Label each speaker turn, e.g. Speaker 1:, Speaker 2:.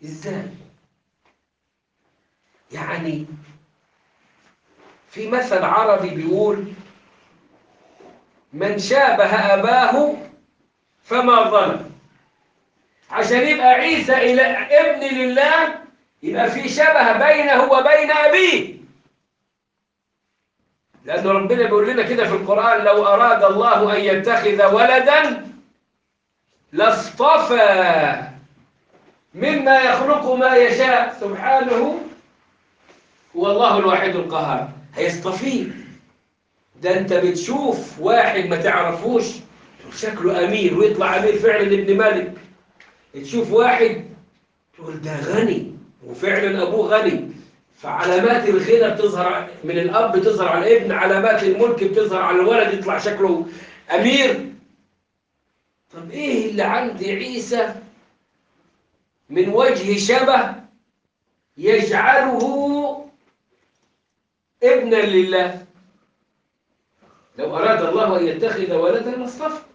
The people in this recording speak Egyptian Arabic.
Speaker 1: ازاي يعني في مثل عربي بيقول من شابه أباه فما ظلم عشان يبقى عيسى إلى ابن لله يبقى في شبه بينه وبين أبيه لأن ربنا بيقول لنا كده في القرآن لو أراد الله أن يتخذ ولدا لاصطفى مما يخلق ما يشاء سبحانه هو الله الواحد القهار هيصطفيه ده انت بتشوف واحد ما تعرفوش شكله امير ويطلع امير فعلا ابن ملك تشوف واحد تقول ده غني وفعلا ابوه غني فعلامات الغنى بتظهر من الاب بتظهر على الابن علامات الملك بتظهر على الولد يطلع شكله امير طب ايه اللي عند عيسى من وجه شبه يجعله ابنا لله لو أراد الله أن يتخذ ولدا لاصطفى